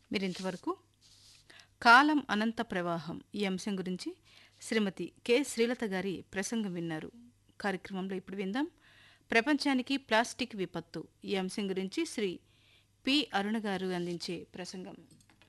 మీరు ఇంతవరకు కాలం అనంత ప్రవాహం ఈ అంశం గురించి శ్రీమతి కె శ్రీలత గారి ప్రసంగం విన్నారు కార్యక్రమంలో ఇప్పుడు విందాం ప్రపంచానికి ప్లాస్టిక్ విపత్తు ఈ అంశం గురించి శ్రీ పి అరుణ గారు అందించే ప్రసంగం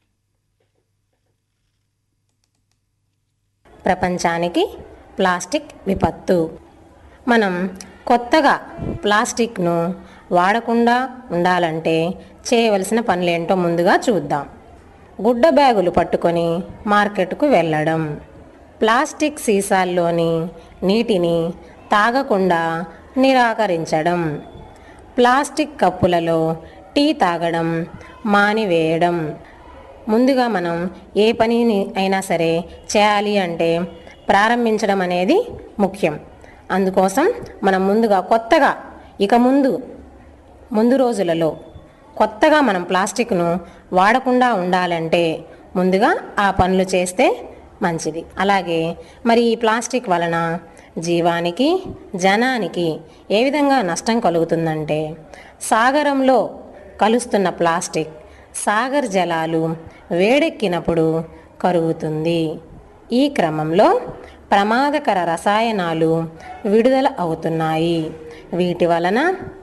ప్రపంచానికి ప్లాస్టిక్ విపత్తు మనం కొత్తగా ప్లాస్టిక్ను వాడకుండా ఉండాలంటే చేయవలసిన పనులేంటో ముందుగా చూద్దాం గుడ్డ బ్యాగులు పట్టుకొని మార్కెట్కు వెళ్ళడం ప్లాస్టిక్ సీసాల్లోని నీటిని తాగకుండా నిరాకరించడం ప్లాస్టిక్ కప్పులలో టీ తాగడం మానివేయడం ముందుగా మనం ఏ పనిని అయినా సరే చేయాలి అంటే ప్రారంభించడం అనేది ముఖ్యం అందుకోసం మనం ముందుగా కొత్తగా ఇక ముందు ముందు రోజులలో కొత్తగా మనం ప్లాస్టిక్ను వాడకుండా ఉండాలంటే ముందుగా ఆ పనులు చేస్తే మంచిది అలాగే మరి ఈ ప్లాస్టిక్ వలన జీవానికి జనానికి ఏ విధంగా నష్టం కలుగుతుందంటే సాగరంలో కలుస్తున్న ప్లాస్టిక్ సాగర్ జలాలు వేడెక్కినప్పుడు కరుగుతుంది ఈ క్రమంలో ప్రమాదకర రసాయనాలు విడుదల అవుతున్నాయి వీటి వలన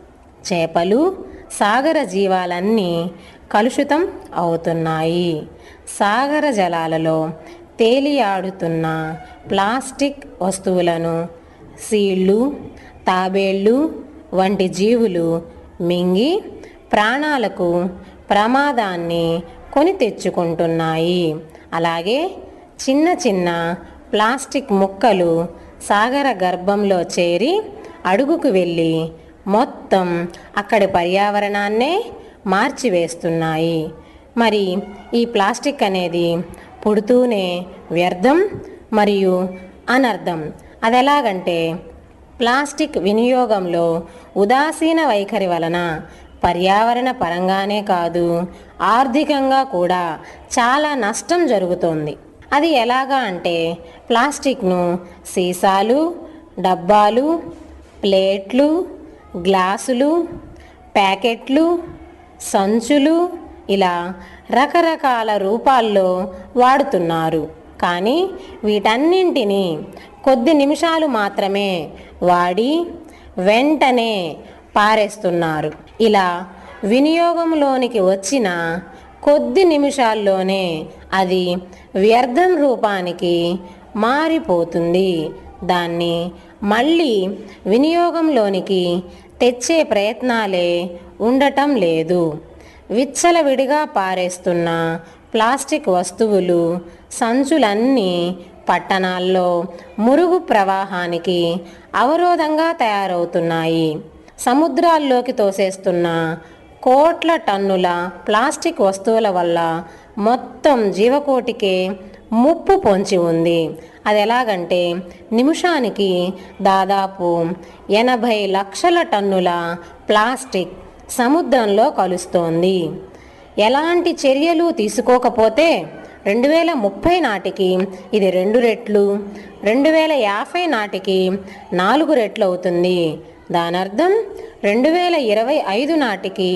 చేపలు సాగర జీవాలన్నీ కలుషితం అవుతున్నాయి సాగర జలాలలో తేలియాడుతున్న ప్లాస్టిక్ వస్తువులను సీళ్ళు తాబేళ్ళు వంటి జీవులు మింగి ప్రాణాలకు ప్రమాదాన్ని కొని తెచ్చుకుంటున్నాయి అలాగే చిన్న చిన్న ప్లాస్టిక్ ముక్కలు సాగర గర్భంలో చేరి అడుగుకు వెళ్ళి మొత్తం అక్కడి పర్యావరణాన్నే మార్చివేస్తున్నాయి మరి ఈ ప్లాస్టిక్ అనేది పుడుతూనే వ్యర్థం మరియు అనర్థం అది ఎలాగంటే ప్లాస్టిక్ వినియోగంలో ఉదాసీన వైఖరి వలన పర్యావరణ పరంగానే కాదు ఆర్థికంగా కూడా చాలా నష్టం జరుగుతోంది అది ఎలాగా అంటే ప్లాస్టిక్ను సీసాలు డబ్బాలు ప్లేట్లు గ్లాసులు ప్యాకెట్లు సంచులు ఇలా రకరకాల రూపాల్లో వాడుతున్నారు కానీ వీటన్నింటినీ కొద్ది నిమిషాలు మాత్రమే వాడి వెంటనే పారేస్తున్నారు ఇలా వినియోగంలోనికి వచ్చిన కొద్ది నిమిషాల్లోనే అది వ్యర్థం రూపానికి మారిపోతుంది దాన్ని మళ్ళీ వినియోగంలోనికి తెచ్చే ప్రయత్నాలే ఉండటం లేదు విచ్చలవిడిగా పారేస్తున్న ప్లాస్టిక్ వస్తువులు సంచులన్నీ పట్టణాల్లో మురుగు ప్రవాహానికి అవరోధంగా తయారవుతున్నాయి సముద్రాల్లోకి తోసేస్తున్న కోట్ల టన్నుల ప్లాస్టిక్ వస్తువుల వల్ల మొత్తం జీవకోటికే ముప్పు పొంచి ఉంది అది ఎలాగంటే నిమిషానికి దాదాపు ఎనభై లక్షల టన్నుల ప్లాస్టిక్ సముద్రంలో కలుస్తోంది ఎలాంటి చర్యలు తీసుకోకపోతే రెండు వేల ముప్పై నాటికి ఇది రెండు రెట్లు రెండు వేల యాభై నాటికి నాలుగు రెట్లు అవుతుంది దాని అర్థం రెండు వేల ఇరవై ఐదు నాటికి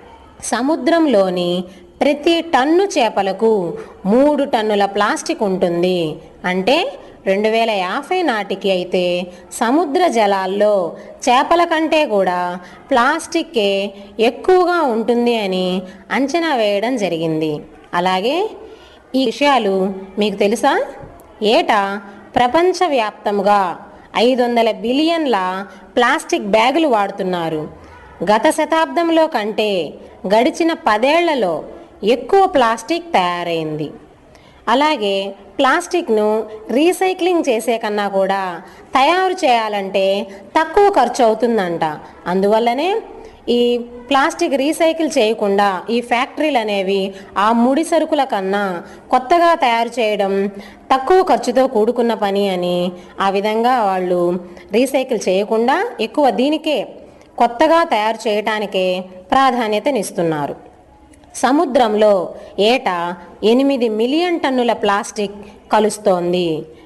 సముద్రంలోని ప్రతి టన్ను చేపలకు మూడు టన్నుల ప్లాస్టిక్ ఉంటుంది అంటే రెండు వేల యాభై నాటికి అయితే సముద్ర జలాల్లో చేపల కంటే కూడా ప్లాస్టిక్కే ఎక్కువగా ఉంటుంది అని అంచనా వేయడం జరిగింది అలాగే ఈ విషయాలు మీకు తెలుసా ఏటా ప్రపంచవ్యాప్తంగా ఐదు వందల బిలియన్ల ప్లాస్టిక్ బ్యాగులు వాడుతున్నారు గత శతాబ్దంలో కంటే గడిచిన పదేళ్లలో ఎక్కువ ప్లాస్టిక్ తయారైంది అలాగే ప్లాస్టిక్ను రీసైక్లింగ్ చేసే కన్నా కూడా తయారు చేయాలంటే తక్కువ ఖర్చు అవుతుందంట అందువల్లనే ఈ ప్లాస్టిక్ రీసైకిల్ చేయకుండా ఈ ఫ్యాక్టరీలు అనేవి ఆ ముడి సరుకుల కన్నా కొత్తగా తయారు చేయడం తక్కువ ఖర్చుతో కూడుకున్న పని అని ఆ విధంగా వాళ్ళు రీసైకిల్ చేయకుండా ఎక్కువ దీనికే కొత్తగా తయారు చేయటానికే ప్రాధాన్యతనిస్తున్నారు సముద్రంలో ఏటా ఎనిమిది మిలియన్ టన్నుల ప్లాస్టిక్ కలుస్తోంది